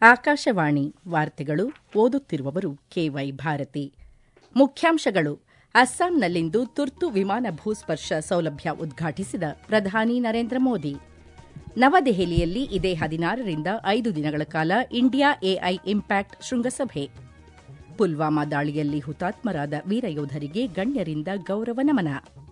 ಆಕಾಶವಾಣಿ ವಾರ್ತೆಗಳು ಓದುತ್ತಿರುವವರು ಕೆವೈ ಭಾರತಿ ಮುಖ್ಯಾಂಶಗಳು ಅಸ್ಸಾಂನಲ್ಲಿಂದು ತುರ್ತು ವಿಮಾನ ಭೂಸ್ಪರ್ಶ ಸೌಲಭ್ಯ ಉದ್ಘಾಟಿಸಿದ ಪ್ರಧಾನಿ ನರೇಂದ್ರ ಮೋದಿ ನವದೆಹಲಿಯಲ್ಲಿ ಇದೇ ಹದಿನಾರರಿಂದ ಐದು ದಿನಗಳ ಕಾಲ ಇಂಡಿಯಾ ಎಐ ಇಂಪ್ಯಾಕ್ಟ್ ಶೃಂಗಸಭೆ ಪುಲ್ವಾಮಾ ದಾಳಿಯಲ್ಲಿ ಹುತಾತ್ಮರಾದ ವೀರಯೋಧರಿಗೆ ಗಣ್ಯರಿಂದ ಗೌರವ ನಮನ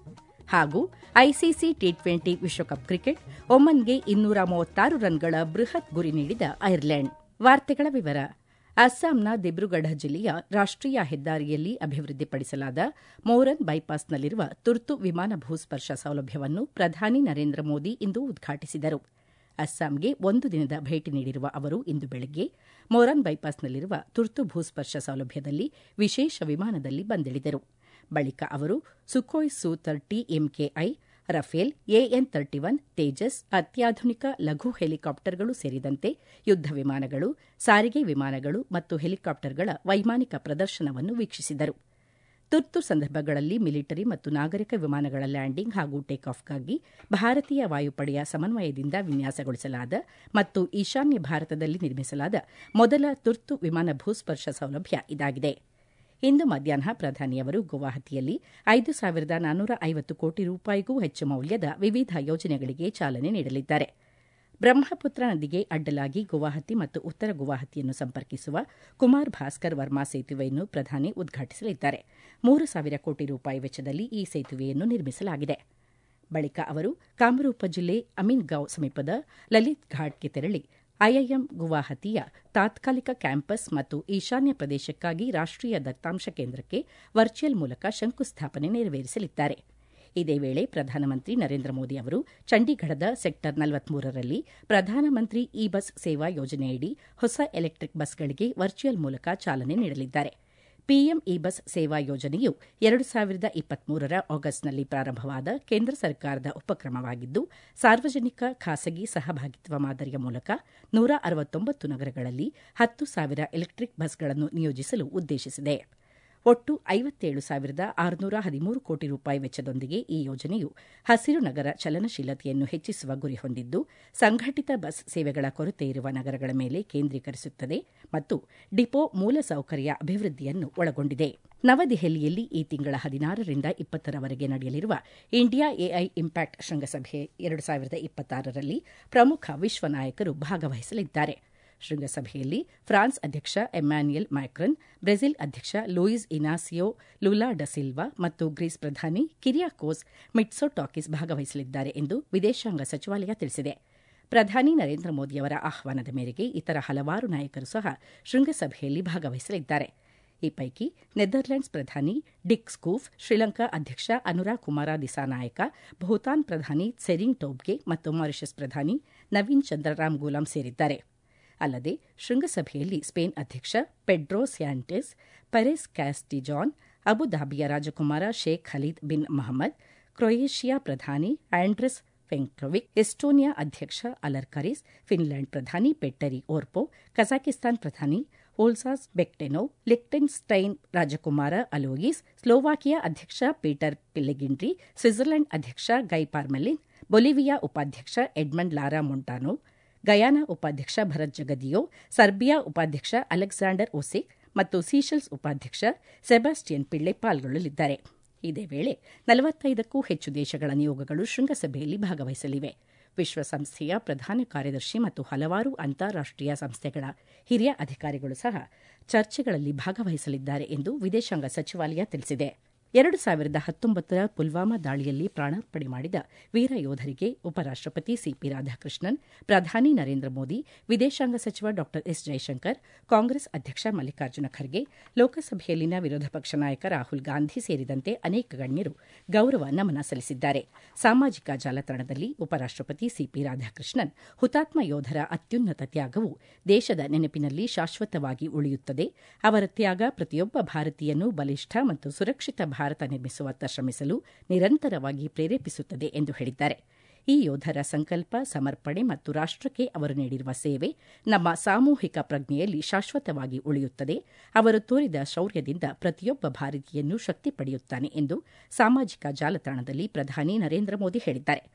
ಹಾಗೂ ಐಸಿಸಿ ಟಿ ಟ್ವೆಂಟಿ ವಿಶ್ವಕಪ್ ಕ್ರಿಕೆಟ್ ಒಮನ್ಗೆ ಇನ್ನೂರ ಮೂವತ್ತಾರು ರನ್ಗಳ ಬೃಹತ್ ಗುರಿ ನೀಡಿದ ಐರ್ಲೆಂಡ್ ವಾರ್ತೆಗಳ ವಿವರ ಅಸ್ಸಾಂನ ದಿಬ್ರುಗಢ ಜಿಲ್ಲೆಯ ರಾಷ್ಟೀಯ ಹೆದ್ದಾರಿಯಲ್ಲಿ ಅಭಿವೃದ್ಧಿಪಡಿಸಲಾದ ಮೋರನ್ ಬೈಪಾಸ್ನಲ್ಲಿರುವ ತುರ್ತು ವಿಮಾನ ಭೂಸ್ಪರ್ಶ ಸೌಲಭ್ಯವನ್ನು ಪ್ರಧಾನಿ ನರೇಂದ್ರ ಮೋದಿ ಇಂದು ಉದ್ಘಾಟಿಸಿದರು ಅಸ್ಸಾಂಗೆ ಒಂದು ದಿನದ ಭೇಟಿ ನೀಡಿರುವ ಅವರು ಇಂದು ಬೆಳಗ್ಗೆ ಮೋರನ್ ಬೈಪಾಸ್ನಲ್ಲಿರುವ ತುರ್ತು ಭೂಸ್ಪರ್ಶ ಸೌಲಭ್ಯದಲ್ಲಿ ವಿಶೇಷ ವಿಮಾನದಲ್ಲಿ ಬಂದಿಳಿದರು ಬಳಿಕ ಅವರು Sukhoi Su thirty MKI Rafale AN thirty one Tejas ಅತ್ಯಾಧುನಿಕ ಲಘು ಹೆಲಿಕಾಪ್ಟರ್ಗಳು ಸೇರಿದಂತೆ ಯುದ್ದ ವಿಮಾನಗಳು ಸಾರಿಗೆ ವಿಮಾನಗಳು ಮತ್ತು ಹೆಲಿಕಾಪ್ಟರ್ಗಳ ವೈಮಾನಿಕ ಪ್ರದರ್ಶನವನ್ನು ವೀಕ್ಷಿಸಿದರು ತುರ್ತು ಸಂದರ್ಭಗಳಲ್ಲಿ ಮಿಲಿಟರಿ ಮತ್ತು ನಾಗರಿಕ ವಿಮಾನಗಳ ಲ್ಯಾಂಡಿಂಗ್ ಹಾಗೂ ಟೇಕ್ ಆಫ್ಗಾಗಿ ಭಾರತೀಯ ವಾಯುಪಡೆಯ ಸಮನ್ವಯದಿಂದ ವಿನ್ಯಾಸಗೊಳಿಸಲಾದ ಮತ್ತು ಈಶಾನ್ಯ ಭಾರತದಲ್ಲಿ ನಿರ್ಮಿಸಲಾದ ಮೊದಲ ತುರ್ತು ವಿಮಾನ ಭೂಸ್ಪರ್ಶ ಸೌಲಭ್ಯ ಇದಾಗಿದೆ ಇಂದು ಮಧ್ಯಾಹ್ನ ಪ್ರಧಾನಿಯವರು ಗುವಾಹತಿಯಲ್ಲಿ ಐದು ಸಾವಿರದ ನಾನ್ನೂರ ಐವತ್ತು ಕೋಟಿ ರೂಪಾಯಿಗೂ ಹೆಚ್ಚು ಮೌಲ್ಯದ ವಿವಿಧ ಯೋಜನೆಗಳಿಗೆ ಚಾಲನೆ ನೀಡಲಿದ್ದಾರೆ ಬ್ರಹ್ಮಪುತ್ರ ನದಿಗೆ ಅಡ್ಡಲಾಗಿ ಗುವಾಹತಿ ಮತ್ತು ಉತ್ತರ ಗುವಾಹತಿಯನ್ನು ಸಂಪರ್ಕಿಸುವ ಕುಮಾರ್ ಭಾಸ್ಕರ್ ವರ್ಮಾ ಸೇತುವೆಯನ್ನು ಪ್ರಧಾನಿ ಉದ್ಘಾಟಿಸಲಿದ್ದಾರೆ ಮೂರು ಸಾವಿರ ಕೋಟಿ ರೂಪಾಯಿ ವೆಚ್ಚದಲ್ಲಿ ಈ ಸೇತುವೆಯನ್ನು ನಿರ್ಮಿಸಲಾಗಿದೆ ಬಳಿಕ ಅವರು ಕಾಮರೂಪ ಜಿಲ್ಲೆ ಅಮೀನ್ಗಾಂವ್ ಸಮೀಪದ ಲಲಿತ್ ಘಾಟ್ಗೆ ತೆರಳಿ ಐಐಎಂ ಗುವಾಹತಿಯ ತಾತ್ಕಾಲಿಕ ಕ್ಯಾಂಪಸ್ ಮತ್ತು ಈಶಾನ್ಯ ಪ್ರದೇಶಕ್ಕಾಗಿ ರಾಷ್ಟೀಯ ದತ್ತಾಂಶ ಕೇಂದ್ರಕ್ಕೆ ವರ್ಚುವಲ್ ಮೂಲಕ ಶಂಕುಸ್ಥಾಪನೆ ನೆರವೇರಿಸಲಿದ್ದಾರೆ ಇದೇ ವೇಳೆ ಪ್ರಧಾನಮಂತ್ರಿ ನರೇಂದ್ರ ಮೋದಿ ಅವರು ಚಂಡೀಗಢದ ಸೆಕ್ಟರ್ ನಲವತ್ಮೂರರಲ್ಲಿ ಪ್ರಧಾನಮಂತ್ರಿ ಇ ಬಸ್ ಸೇವಾ ಯೋಜನೆಯಡಿ ಹೊಸ ಎಲೆಕ್ಟಿಕ್ ಬಸ್ಗಳಿಗೆ ವರ್ಚುವಲ್ ಮೂಲಕ ಚಾಲನೆ ನೀಡಲಿದ್ದಾರೆ ಪಿಎಂ ಇ ಬಸ್ ಸೇವಾ ಯೋಜನೆಯು ಎರಡು ಸಾವಿರದ ಇಪ್ಪತ್ಮೂರರ ಆಗಸ್ಟ್ನಲ್ಲಿ ಪ್ರಾರಂಭವಾದ ಕೇಂದ್ರ ಸರ್ಕಾರದ ಉಪಕ್ರಮವಾಗಿದ್ದು ಸಾರ್ವಜನಿಕ ಖಾಸಗಿ ಸಹಭಾಗಿತ್ವ ಮಾದರಿಯ ಮೂಲಕ ನೂರ ಅರವತ್ತೊಂಬತ್ತು ನಗರಗಳಲ್ಲಿ ಹತ್ತು ಸಾವಿರ ಎಲೆಕ್ಟಿಕ್ ಬಸ್ಗಳನ್ನು ನಿಯೋಜಿಸಲು ಉದ್ದೇಶಿಸಿದೆ ಒಟ್ಟು ಐವತ್ತೇಳು ಸಾವಿರದ ಆರುನೂರ ಹದಿಮೂರು ಕೋಟಿ ರೂಪಾಯಿ ವೆಚ್ಚದೊಂದಿಗೆ ಈ ಯೋಜನೆಯು ಹಸಿರು ನಗರ ಚಲನಶೀಲತೆಯನ್ನು ಹೆಚ್ಚಿಸುವ ಗುರಿ ಹೊಂದಿದ್ದು ಸಂಘಟಿತ ಬಸ್ ಸೇವೆಗಳ ಕೊರತೆ ಇರುವ ನಗರಗಳ ಮೇಲೆ ಕೇಂದ್ರೀಕರಿಸುತ್ತದೆ ಮತ್ತು ಡಿಪೋ ಮೂಲಸೌಕರ್ಯ ಅಭಿವೃದ್ಧಿಯನ್ನು ಒಳಗೊಂಡಿದೆ ನವದೆಹಲಿಯಲ್ಲಿ ಈ ತಿಂಗಳ ಹದಿನಾರರಿಂದ ಇಪ್ಪತ್ತರವರೆಗೆ ನಡೆಯಲಿರುವ ಇಂಡಿಯಾ ಎಐ ಇಂಪ್ಯಾಕ್ಟ್ ಶೃಂಗಸಭೆ ಎರಡು ಸಾವಿರದ ಇಪ್ಪತ್ತಾರರಲ್ಲಿ ಪ್ರಮುಖ ವಿಶ್ವ ನಾಯಕರು ಭಾಗವಹಿಸಲಿದ್ದಾರೆ ಶೃಂಗಸಭೆಯಲ್ಲಿ ಫ್ರಾನ್ಸ್ ಅಧ್ಯಕ್ಷ ಎಮ್ಯಾನ್ಯಲ್ ಮ್ಯಾಕ್ರನ್ ಬ್ರೆಜಿಲ್ ಅಧ್ಯಕ್ಷ ಲೂಯಿಸ್ ಇನಾಸಿಯೋ ಲುಲಾ ಡಸಿಲ್ವಾ ಮತ್ತು ಗ್ರೀಸ್ ಪ್ರಧಾನಿ ಕಿರಿಯಾಕೋಸ್ ಮಿಟ್ಸೋಟಾಕಿಸ್ ಭಾಗವಹಿಸಲಿದ್ದಾರೆ ಎಂದು ವಿದೇಶಾಂಗ ಸಚಿವಾಲಯ ತಿಳಿಸಿದೆ ಪ್ರಧಾನಿ ನರೇಂದ್ರ ಮೋದಿಯವರ ಆಹ್ವಾನದ ಮೇರೆಗೆ ಇತರ ಹಲವಾರು ನಾಯಕರು ಸಹ ಶೃಂಗಸಭೆಯಲ್ಲಿ ಭಾಗವಹಿಸಲಿದ್ದಾರೆ ಈ ಪೈಕಿ ನೆದರ್ಲೆಂಡ್ಸ್ ಪ್ರಧಾನಿ ಡಿಕ್ ಸ್ಕೂಫ್ ಶ್ರೀಲಂಕಾ ಅಧ್ಯಕ್ಷ ಅನುರಾಗ್ ಕುಮಾರ ದಿಸಾನಾಯಕ ಭೂತಾನ್ ಪ್ರಧಾನಿ ಸೆರಿಂಗ್ ಟೋಬ್ಗೆ ಮತ್ತು ಮಾರಿಷಸ್ ಪ್ರಧಾನಿ ನವೀನ್ ಚಂದ್ರರಾಮ್ ಗೂಲಾಂ ಸೇರಿದ್ದಾರೆ ಅಲ್ಲದೆ ಶೃಂಗಸಭೆಯಲ್ಲಿ ಸ್ಪೇನ್ ಅಧ್ಯಕ್ಷ ಪೆಡ್ರೋ ಸ್ಯಾಂಟೆಸ್ ಪೆರೆಸ್ ಕ್ಯಾಸ್ಟಿಜಾನ್ ಅಬುಧಾಬಿಯ ರಾಜಕುಮಾರ Sheikh Khalid bin Mohammed Croatia ಪ್ರಧಾನಿ ಆಂಡ್ರೆಸ್ ಫೆಂಕ್ರೊವಿಕ್ ಎಸ್ಟೋನಿಯಾ ಅಧ್ಯಕ್ಷ ಅಲರ್ ಕರಿಸ್ ಫಿನ್ಲೆಂಡ್ ಪ್ರಧಾನಿ ಪೆಟ್ಟರಿ ಓರ್ಪೋ ಕಜಾಕಿಸ್ತಾನ್ ಪ್ರಧಾನಿ ಓಲ್ಸಾಸ್ ಬೆಕ್ಟೆನೋವ್ ಲಿಕ್ಟೆನ್ಸ್ಟೈನ್ ರಾಜಕುಮಾರ ಅಲೋಯಿಸ್ ಸ್ಲೋವಾಕಿಯಾ ಅಧ್ಯಕ್ಷ ಪೀಟರ್ ಪಿಲ್ಲೆಗಿಂಡ್ರಿ ಸ್ವಿಟ್ಜರ್ಲೆಂಡ್ ಅಧ್ಯಕ್ಷ ಗೈ ಪಾರ್ಮೆಲಿನ್ ಬೊಲಿವಿಯಾ ಉಪಾಧ್ಯಕ್ಷ ಎಡ್ಮಂಡ್ ಲಾರಾ ಮೊಂಟಾನೋ ಗಯಾನಾ ಉಪಾಧ್ಯಕ್ಷ ಭರತ್ ಜಗದಿಯೋ ಸರ್ಬಿಯಾ ಉಪಾಧ್ಯಕ್ಷ ಅಲೆಕ್ಸಾಂಡರ್ ಓಸಿಕ್ ಮತ್ತು ಸೀಶೆಲ್ಸ್ ಉಪಾಧ್ಯಕ್ಷ ಸೆಬಾಸ್ಟಿಯನ್ ಪಿಳ್ಳೆ ಪಾಲ್ಗೊಳ್ಳಲಿದ್ದಾರೆ ಇದೇ ವೇಳೆ ನಲವತ್ತೈದಕ್ಕೂ ಹೆಚ್ಚು ದೇಶಗಳ ನಿಯೋಗಗಳು ಶೃಂಗಸಭೆಯಲ್ಲಿ ಭಾಗವಹಿಸಲಿವೆ ವಿಶ್ವಸಂಸ್ಥೆಯ ಪ್ರಧಾನ ಕಾರ್ಯದರ್ಶಿ ಮತ್ತು ಹಲವಾರು ಅಂತಾರಾಷ್ಟೀಯ ಸಂಸ್ಥೆಗಳ ಹಿರಿಯ ಅಧಿಕಾರಿಗಳು ಸಹ ಚರ್ಚೆಗಳಲ್ಲಿ ಭಾಗವಹಿಸಲಿದ್ದಾರೆ ಎಂದು ವಿದೇಶಾಂಗ ಸಚಿವಾಲಯ ತಿಳಿಸಿದೆ ಎರಡು ಸಾವಿರದ ಹತ್ತೊಂಬತ್ತರ ಪುಲ್ವಾಮಾ ದಾಳಿಯಲ್ಲಿ ಪ್ರಾಣಾರ್ಪಣೆ ಮಾಡಿದ ವೀರ ಯೋಧರಿಗೆ ಉಪರಾಷ್ಟಪತಿ ಸಿಪಿ ರಾಧಾಕೃಷ್ಣನ್ ಪ್ರಧಾನಿ ನರೇಂದ್ರ ಮೋದಿ ವಿದೇಶಾಂಗ ಸಚಿವ ಡಾ ಎಸ್ ಜೈಶಂಕರ್ ಕಾಂಗ್ರೆಸ್ ಅಧ್ಯಕ್ಷ ಮಲ್ಲಿಕಾರ್ಜುನ ಖರ್ಗೆ ಲೋಕಸಭೆಯಲ್ಲಿನ ವಿರೋಧ ಪಕ್ಷ ನಾಯಕ ರಾಹುಲ್ ಗಾಂಧಿ ಸೇರಿದಂತೆ ಅನೇಕ ಗಣ್ಯರು ಗೌರವ ನಮನ ಸಲ್ಲಿಸಿದ್ದಾರೆ ಸಾಮಾಜಿಕ ಜಾಲತಾಣದಲ್ಲಿ ಉಪರಾಷ್ಟಪತಿ ಸಿಪಿ ರಾಧಾಕೃಷ್ಣನ್ ಹುತಾತ್ಮ ಯೋಧರ ಅತ್ಯುನ್ನತ ತ್ಯಾಗವು ದೇಶದ ನೆನಪಿನಲ್ಲಿ ಶಾಶ್ವತವಾಗಿ ಉಳಿಯುತ್ತದೆ ಅವರ ತ್ಯಾಗ ಪ್ರತಿಯೊಬ್ಬ ಭಾರತೀಯನೂ ಬಲಿಷ್ಠ ಮತ್ತು ಸುರಕ್ಷಿತ ಭಾರತ ನಿರ್ಮಿಸುವತ್ತ ಶ್ರಮಿಸಲು ನಿರಂತರವಾಗಿ ಪ್ರೇರೇಪಿಸುತ್ತದೆ ಎಂದು ಹೇಳಿದ್ದಾರೆ ಈ ಯೋಧರ ಸಂಕಲ್ಪ ಸಮರ್ಪಣೆ ಮತ್ತು ರಾಷ್ಟಕ್ಕೆ ಅವರು ನೀಡಿರುವ ಸೇವೆ ನಮ್ಮ ಸಾಮೂಹಿಕ ಪ್ರಜ್ಞೆಯಲ್ಲಿ ಶಾಶ್ವತವಾಗಿ ಉಳಿಯುತ್ತದೆ ಅವರು ತೋರಿದ ಶೌರ್ಯದಿಂದ ಪ್ರತಿಯೊಬ್ಬ ಭಾರತೀಯನ್ನೂ ಶಕ್ತಿ ಪಡೆಯುತ್ತಾನೆ ಎಂದು ಸಾಮಾಜಿಕ ಜಾಲತಾಣದಲ್ಲಿ ಪ್ರಧಾನಿ ನರೇಂದ್ರ ಮೋದಿ ಹೇಳಿದ್ದಾರೆ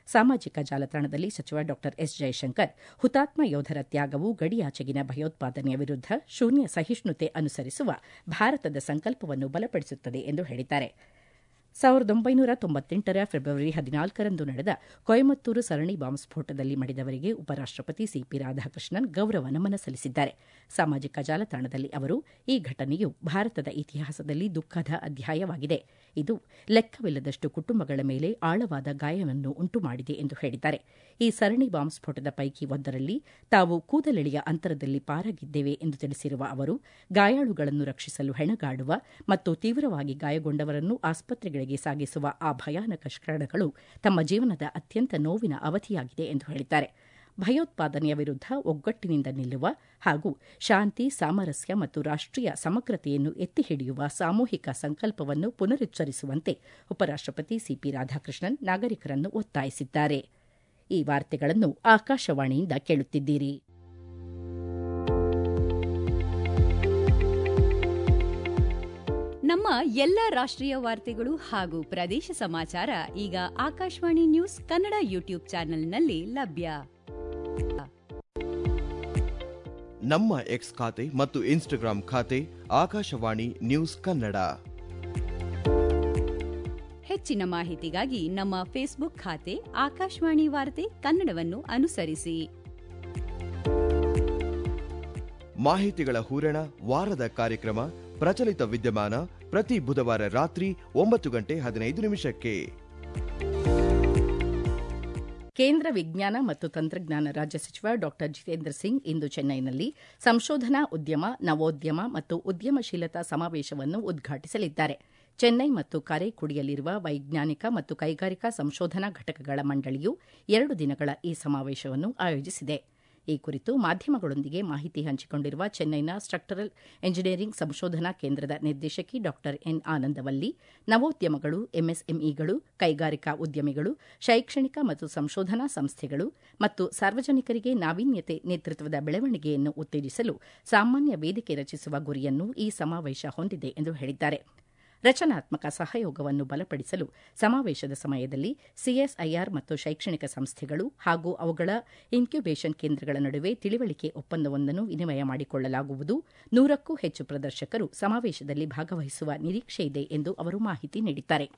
ಸಾಮಾಜಿಕ ಜಾಲತಾಣದಲ್ಲಿ ಸಚಿವ ಡಾ ಎಸ್ ಜಯಶಂಕರ್ ಹುತಾತ್ಮ ಯೋಧರ ತ್ಯಾಗವು ಗಡಿಯಾಚೆಗಿನ ಭಯೋತ್ಪಾದನೆಯ ವಿರುದ್ಧ ಶೂನ್ಯ ಸಹಿಷ್ಣುತೆ ಅನುಸರಿಸುವ ಭಾರತದ ಸಂಕಲ್ಪವನ್ನು ಬಲಪಡಿಸುತ್ತದೆ ಎಂದು ಹೇಳಿದ್ದಾರೆ ಸಾವಿರದ ಒಂಬೈನೂರ ತೊಂಬತ್ತೆಂಟರ ಫೆಬ್ರವರಿ ಹದಿನಾಲ್ಕರಂದು ನಡೆದ ಕೊಯಮತ್ತೂರು ಸರಣಿ ಬಾಂಬ್ ಸ್ಫೋಟದಲ್ಲಿ ಮಡಿದವರಿಗೆ ಉಪರಾಷ್ಟಪತಿ ಸಿಪಿ ರಾಧಾಕೃಷ್ಣನ್ ಗೌರವ ನಮನ ಸಲ್ಲಿಸಿದ್ದಾರೆ ಸಾಮಾಜಿಕ ಜಾಲತಾಣದಲ್ಲಿ ಅವರು ಈ ಘಟನೆಯು ಭಾರತದ ಇತಿಹಾಸದಲ್ಲಿ ದುಃಖದ ಅಧ್ಯಾಯವಾಗಿದೆ ಇದು ಲೆಕ್ಕವಿಲ್ಲದಷ್ಟು ಕುಟುಂಬಗಳ ಮೇಲೆ ಆಳವಾದ ಗಾಯವನ್ನು ಉಂಟುಮಾಡಿದೆ ಎಂದು ಹೇಳಿದ್ದಾರೆ ಈ ಸರಣಿ ಬಾಂಬ್ ಸ್ಫೋಟದ ಪೈಕಿ ಒಂದರಲ್ಲಿ ತಾವು ಕೂದಲೆಳೆಯ ಅಂತರದಲ್ಲಿ ಪಾರಾಗಿದ್ದೇವೆ ಎಂದು ತಿಳಿಸಿರುವ ಅವರು ಗಾಯಾಳುಗಳನ್ನು ರಕ್ಷಿಸಲು ಹೆಣಗಾಡುವ ಮತ್ತು ತೀವ್ರವಾಗಿ ಗಾಯಗೊಂಡವರನ್ನು ಆಸ್ಪತ್ರೆಗಳಿಗೆ ಸಾಗಿಸುವ ಆ ಭಯಾನಕ ಕ್ಷಣಗಳು ತಮ್ಮ ಜೀವನದ ಅತ್ಯಂತ ನೋವಿನ ಅವಧಿಯಾಗಿದೆ ಎಂದು ಹೇಳಿದ್ದಾರೆ ಭಯೋತ್ಪಾದನೆಯ ವಿರುದ್ಧ ಒಗ್ಗಟ್ಟಿನಿಂದ ನಿಲ್ಲುವ ಹಾಗೂ ಶಾಂತಿ ಸಾಮರಸ್ಯ ಮತ್ತು ರಾಷ್ಟೀಯ ಸಮಗ್ರತೆಯನ್ನು ಎತ್ತಿ ಹಿಡಿಯುವ ಸಾಮೂಹಿಕ ಸಂಕಲ್ಪವನ್ನು ಪುನರುಚ್ಚರಿಸುವಂತೆ ಉಪರಾಷ್ಟಪತಿ ಸಿಪಿ ರಾಧಾಕೃಷ್ಣನ್ ನಾಗರಿಕರನ್ನು ಒತ್ತಾಯಿಸಿದ್ದಾರೆ ಈ ವಾರ್ತೆಗಳನ್ನು ಆಕಾಶವಾಣಿಯಿಂದ ಕೇಳುತ್ತಿದ್ದೀರಿ ನಮ್ಮ ಎಲ್ಲ ರಾಷ್ಟ್ರೀಯ ವಾರ್ತೆಗಳು ಹಾಗೂ ಪ್ರದೇಶ ಸಮಾಚಾರ ಈಗ ಆಕಾಶವಾಣಿ ನ್ಯೂಸ್ ಕನ್ನಡ ಯೂಟ್ಯೂಬ್ ಚಾನೆಲ್ನಲ್ಲಿ ಲಭ್ಯ ನಮ್ಮ ಎಕ್ಸ್ ಖಾತೆ ಮತ್ತು ಇನ್ಸ್ಟಾಗ್ರಾಂ ಖಾತೆ ಆಕಾಶವಾಣಿ ನ್ಯೂಸ್ ಕನ್ನಡ ಹೆಚ್ಚಿನ ಮಾಹಿತಿಗಾಗಿ ನಮ್ಮ ಫೇಸ್ಬುಕ್ ಖಾತೆ ಆಕಾಶವಾಣಿ ವಾರ್ತೆ ಕನ್ನಡವನ್ನು ಅನುಸರಿಸಿ ಮಾಹಿತಿಗಳ ಹೂರಣ ವಾರದ ಕಾರ್ಯಕ್ರಮ ಪ್ರಚಲಿತ ವಿದ್ಯಮಾನ ಪ್ರತಿ ಬುಧವಾರ ರಾತ್ರಿ ಒಂಬತ್ತು ಗಂಟೆ ಹದಿನೈದು ನಿಮಿಷಕ್ಕೆ ಕೇಂದ್ರ ವಿಜ್ಞಾನ ಮತ್ತು ತಂತ್ರಜ್ಞಾನ ರಾಜ್ಯ ಸಚಿವ ಡಾ ಜಿತೇಂದ್ರ ಸಿಂಗ್ ಇಂದು ಚೆನ್ನೈನಲ್ಲಿ ಸಂಶೋಧನಾ ಉದ್ಯಮ ನವೋದ್ಯಮ ಮತ್ತು ಉದ್ಯಮಶೀಲತಾ ಸಮಾವೇಶವನ್ನು ಉದ್ಘಾಟಿಸಲಿದ್ದಾರೆ ಚೆನ್ನೈ ಮತ್ತು ಕಾರೈಕುಡಿಯಲ್ಲಿರುವ ವೈಜ್ಞಾನಿಕ ಮತ್ತು ಕೈಗಾರಿಕಾ ಸಂಶೋಧನಾ ಘಟಕಗಳ ಮಂಡಳಿಯು ಎರಡು ದಿನಗಳ ಈ ಸಮಾವೇಶವನ್ನು ಆಯೋಜಿಸಿದೆ ಈ ಕುರಿತು ಮಾಧ್ಯಮಗಳೊಂದಿಗೆ ಮಾಹಿತಿ ಹಂಚಿಕೊಂಡಿರುವ ಚೆನ್ನೈನ ಸ್ಟ್ರಕ್ಚರಲ್ ಎಂಜಿನಿಯರಿಂಗ್ ಸಂಶೋಧನಾ ಕೇಂದ್ರದ ನಿರ್ದೇಶಕಿ ಡಾ ಎನ್ ಆನಂದವಲ್ಲಿ ನವೋದ್ಯಮಗಳು ಎಂಎಸ್ಎಂಇಗಳು ಕೈಗಾರಿಕಾ ಉದ್ಯಮಿಗಳು ಶೈಕ್ಷಣಿಕ ಮತ್ತು ಸಂಶೋಧನಾ ಸಂಸ್ಥೆಗಳು ಮತ್ತು ಸಾರ್ವಜನಿಕರಿಗೆ ನಾವೀನ್ಯತೆ ನೇತೃತ್ವದ ಬೆಳವಣಿಗೆಯನ್ನು ಉತ್ತೇಜಿಸಲು ಸಾಮಾನ್ಯ ವೇದಿಕೆ ರಚಿಸುವ ಗುರಿಯನ್ನು ಈ ಸಮಾವೇಶ ಹೊಂದಿದೆ ಎಂದು ಹೇಳಿದ್ದಾರೆ ರಚನಾತ್ಮಕ ಸಹಯೋಗವನ್ನು ಬಲಪಡಿಸಲು ಸಮಾವೇಶದ ಸಮಯದಲ್ಲಿ ಸಿಎಸ್ಐಆರ್ ಮತ್ತು ಶೈಕ್ಷಣಿಕ ಸಂಸ್ಥೆಗಳು ಹಾಗೂ ಅವುಗಳ ಇನ್ಕ್ಯುಬೇಷನ್ ಕೇಂದ್ರಗಳ ನಡುವೆ ತಿಳಿವಳಿಕೆ ಒಪ್ಪಂದವೊಂದನ್ನು ವಿನಿಮಯ ಮಾಡಿಕೊಳ್ಳಲಾಗುವುದು ನೂರಕ್ಕೂ ಹೆಚ್ಚು ಪ್ರದರ್ಶಕರು ಸಮಾವೇಶದಲ್ಲಿ ಭಾಗವಹಿಸುವ ನಿರೀಕ್ಷೆಯಿದೆ ಎಂದು ಅವರು ಮಾಹಿತಿ ನೀಡಿದ್ದಾರೆ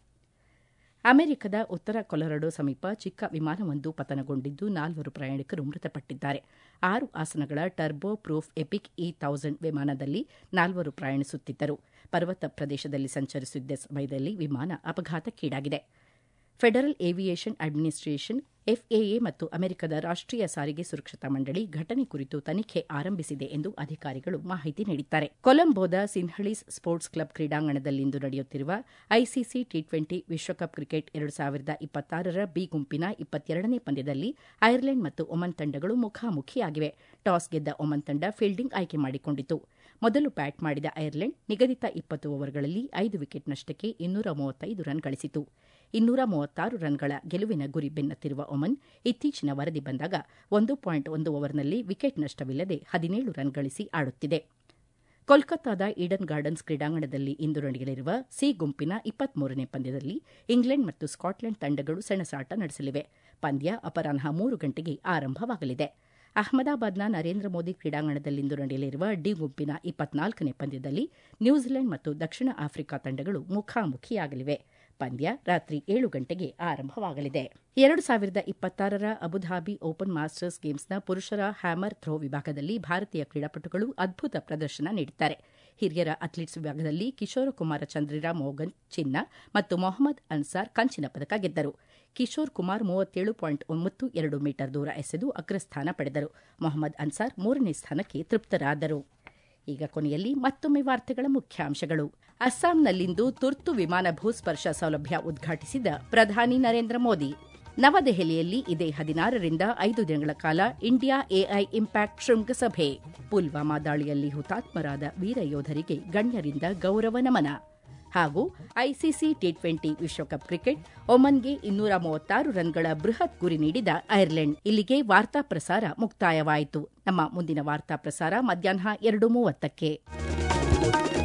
ಅಮೆರಿಕದ ಉತ್ತರ ಕೊಲರಡೋ ಸಮೀಪ ಚಿಕ್ಕ ವಿಮಾನವೊಂದು ಪತನಗೊಂಡಿದ್ದು ನಾಲ್ವರು ಪ್ರಯಾಣಿಕರು ಮೃತಪಟ್ಟಿದ್ದಾರೆ ಆರು ಆಸನಗಳ turboprop Epic E thousand ವಿಮಾನದಲ್ಲಿ ನಾಲ್ವರು ಪ್ರಯಾಣಿಸುತ್ತಿದ್ದರು ಪರ್ವತ ಪ್ರದೇಶದಲ್ಲಿ ಸಂಚರಿಸುತ್ತಿದ್ದ ಸಮಯದಲ್ಲಿ ವಿಮಾನ ಅಪಘಾತಕ್ಕೀಡಾಗಿದೆ ಫೆಡರಲ್ ಏವಿಯೇಷನ್ ಅಡ್ಮಿನಿಸ್ಟ್ರೇಷನ್ ಎಫ್ಎಎ ಮತ್ತು ಅಮೆರಿಕದ ರಾಷ್ಟೀಯ ಸಾರಿಗೆ ಸುರಕ್ಷತಾ ಮಂಡಳಿ ಘಟನೆ ಕುರಿತು ತನಿಖೆ ಆರಂಭಿಸಿದೆ ಎಂದು ಅಧಿಕಾರಿಗಳು ಮಾಹಿತಿ ನೀಡಿದ್ದಾರೆ ಕೊಲಂಬೋದ ಸಿನ್ಹಳೀಸ್ ಸ್ಪೋರ್ಟ್ಸ್ ಕ್ಲಬ್ ಕ್ರೀಡಾಂಗಣದಲ್ಲಿಂದು ನಡೆಯುತ್ತಿರುವ ಐಸಿಸಿ ಟಿ ಟ್ವೆಂಟಿ ವಿಶ್ವಕಪ್ ಕ್ರಿಕೆಟ್ ಎರಡು ಸಾವಿರದ ಇಪ್ಪತ್ತಾರರ ಬಿ ಗುಂಪಿನ ಇಪ್ಪತ್ತೆರಡನೇ ಪಂದ್ಯದಲ್ಲಿ ಐರ್ಲೆಂಡ್ ಮತ್ತು ಒಮನ್ ತಂಡಗಳು ಮುಖಾಮುಖಿಯಾಗಿವೆ ಟಾಸ್ ಗೆದ್ದ ಒಮನ್ ತಂಡ ಫೀಲ್ಡಿಂಗ್ ಆಯ್ಕೆ ಮಾಡಿಕೊಂಡಿತು ಮೊದಲು ಬ್ಯಾಟ್ ಮಾಡಿದ ಐರ್ಲೆಂಡ್ ನಿಗದಿತ ಇಪ್ಪತ್ತು ಓವರ್ಗಳಲ್ಲಿ ಐದು ವಿಕೆಟ್ ನಷ್ಟಕ್ಕೆ ಇನ್ನೂರ ಮೂವತ್ತೈದು ರನ್ ಗಳಿಸಿತು ಇನ್ನೂರ ಮೂವತ್ತಾರು ರನ್ಗಳ ಗೆಲುವಿನ ಗುರಿ ಬೆನ್ನತ್ತಿರುವ ಒಮನ್ ಇತ್ತೀಚಿನ ವರದಿ ಬಂದಾಗ ಒಂದು ಪಾಯಿಂಟ್ ಒಂದು ಓವರ್ನಲ್ಲಿ ವಿಕೆಟ್ ನಷ್ಟವಿಲ್ಲದೆ ಹದಿನೇಳು ರನ್ ಗಳಿಸಿ ಆಡುತ್ತಿದೆ ಕೋಲ್ಕತ್ತಾದ ಈಡನ್ ಗಾರ್ಡನ್ಸ್ ಕ್ರೀಡಾಂಗಣದಲ್ಲಿ ಇಂದು ನಡೆಯಲಿರುವ ಸಿ ಗುಂಪಿನ ಇಪ್ಪತ್ಮೂರನೇ ಪಂದ್ಯದಲ್ಲಿ ಇಂಗ್ಲೆಂಡ್ ಮತ್ತು ಸ್ಕಾಟ್ಲೆಂಡ್ ತಂಡಗಳು ಸೆಣಸಾಟ ನಡೆಸಲಿವೆ ಪಂದ್ಯ ಅಪರಾಹ್ನ ಮೂರು ಗಂಟೆಗೆ ಆರಂಭವಾಗಲಿದೆ ಅಹಮದಾಬಾದ್ನ ನರೇಂದ್ರ ಮೋದಿ ಕ್ರೀಡಾಂಗಣದಲ್ಲಿಂದು ನಡೆಯಲಿರುವ ಡಿ ಗುಂಪಿನ ಇಪ್ಪತ್ನಾಲ್ಕನೇ ಪಂದ್ಯದಲ್ಲಿ ನ್ಯೂಜಿಲೆಂಡ್ ಮತ್ತು ದಕ್ಷಿಣ ಆಫ್ರಿಕಾ ತಂಡಗಳು ಮುಖಾಮುಖಿಯಾಗಲಿವೆ ಪಂದ್ಯ ರಾತ್ರಿ ಏಳು ಗಂಟೆಗೆ ಆರಂಭವಾಗಲಿದೆ ಎರಡು ಸಾವಿರದ ಇಪ್ಪತ್ತಾರರ ಅಬುಧಾಬಿ ಓಪನ್ ಮಾಸ್ಟರ್ಸ್ ಗೇಮ್ಸ್ನ ಪುರುಷರ ಹ್ಯಾಮರ್ ಥ್ರೋ ವಿಭಾಗದಲ್ಲಿ ಭಾರತೀಯ ಕ್ರೀಡಾಪಟುಗಳು ಅದ್ಭುತ ಪ್ರದರ್ಶನ ನೀಡಿದ್ದಾರೆ ಹಿರಿಯರ ಅಥ್ಲೀಟ್ಸ್ ವಿಭಾಗದಲ್ಲಿ ಕಿಶೋರ ಕುಮಾರ ಚಂದ್ರಿರಾ ಮೋಗನ್ ಚಿನ್ನ ಮತ್ತು ಮೊಹಮ್ಮದ್ ಅನ್ಸಾರ್ ಕಂಚಿನ ಪದಕ ಗೆದ್ದರು ಕಿಶೋರ್ ಕುಮಾರ್ ಮೂವತ್ತೇಳು ಪಾಯಿಂಟ್ ಒಂಬತ್ತು ಎರಡು ಮೀಟರ್ ದೂರ ಎಸೆದು ಅಗ್ರಸ್ಥಾನ ಪಡೆದರು ಮೊಹಮ್ಮದ್ ಅನ್ಸಾರ್ ಮೂರನೇ ಸ್ಥಾನಕ್ಕೆ ತೃಪ್ತರಾದರು ಈಗ ಕೊನೆಯಲ್ಲಿ ಮತ್ತೊಮ್ಮೆ ವಾರ್ತೆಗಳ ಮುಖ್ಯಾಂಶಗಳು ಅಸ್ಸಾಂನಲ್ಲಿಂದು ತುರ್ತು ವಿಮಾನ ಭೂಸ್ಪರ್ಶ ಸೌಲಭ್ಯ ಉದ್ಘಾಟಿಸಿದ ಪ್ರಧಾನಿ ನರೇಂದ್ರ ಮೋದಿ ನವದೆಹಲಿಯಲ್ಲಿ ಇದೇ ಹದಿನಾರರಿಂದ ಐದು ದಿನಗಳ ಕಾಲ ಇಂಡಿಯಾ ಎಐ ಇಂಪ್ಯಾಕ್ಟ್ ಶೃಂಗಸಭೆ ಪುಲ್ವಾಮಾ ದಾಳಿಯಲ್ಲಿ ಹುತಾತ್ಮರಾದ ವೀರ ಯೋಧರಿಗೆ ಗಣ್ಯರಿಂದ ಗೌರವ ನಮನ ಹಾಗೂ ಐಸಿಸಿ ಟಿ ಟ್ವೆಂಟಿ ವಿಶ್ವಕಪ್ ಕ್ರಿಕೆಟ್ ಒಮನ್ಗೆ ಇನ್ನೂರ ಮೂವತ್ತಾರು ರನ್ಗಳ ಬೃಹತ್ ಗುರಿ ನೀಡಿದ ಐರ್ಲೆಂಡ್ ಇಲ್ಲಿಗೆ ವಾರ್ತಾ ಪ್ರಸಾರ ಮುಕ್ತಾಯವಾಯಿತು ನಮ್ಮ ಮುಂದಿನ ವಾರ್ತಾ ಪ್ರಸಾರ ಮಧ್ಯಾಹ್ನ ಎರಡು ಮೂವತ್ತಕ್ಕೆ